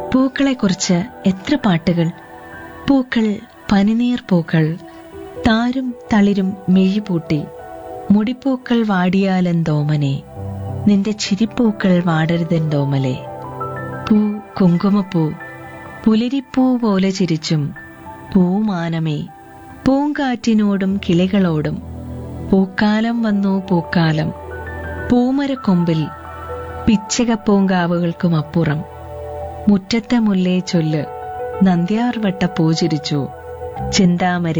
പൂക്കളെക്കുറിച്ച് എത്ര പാട്ടുകൾ പൂക്കൾ പനിനീർ പൂക്കൾ താരും തളിരും മെഴിപൂട്ടി മുടിപ്പൂക്കൾ വാടിയാലെന്തോമനെ നിന്റെ ചിരിപ്പൂക്കൾ വാടരുതെന്തോമലെ പൂ കുങ്കുമപ്പൂ പുലരിപ്പൂ പോലെ ചിരിച്ചും പൂമാനമേ പൂങ്കാറ്റിനോടും കിളികളോടും പൂക്കാലം വന്നു പൂക്കാലം പൂമരക്കൊമ്പിൽ പിച്ചകപ്പൂങ്കാവുകൾക്കും അപ്പുറം മുറ്റത്തെ മുല്ലേ ചൊല്ല് നന്ദ്യാർവട്ട പൂചിരിച്ചു ചിന്താമരെ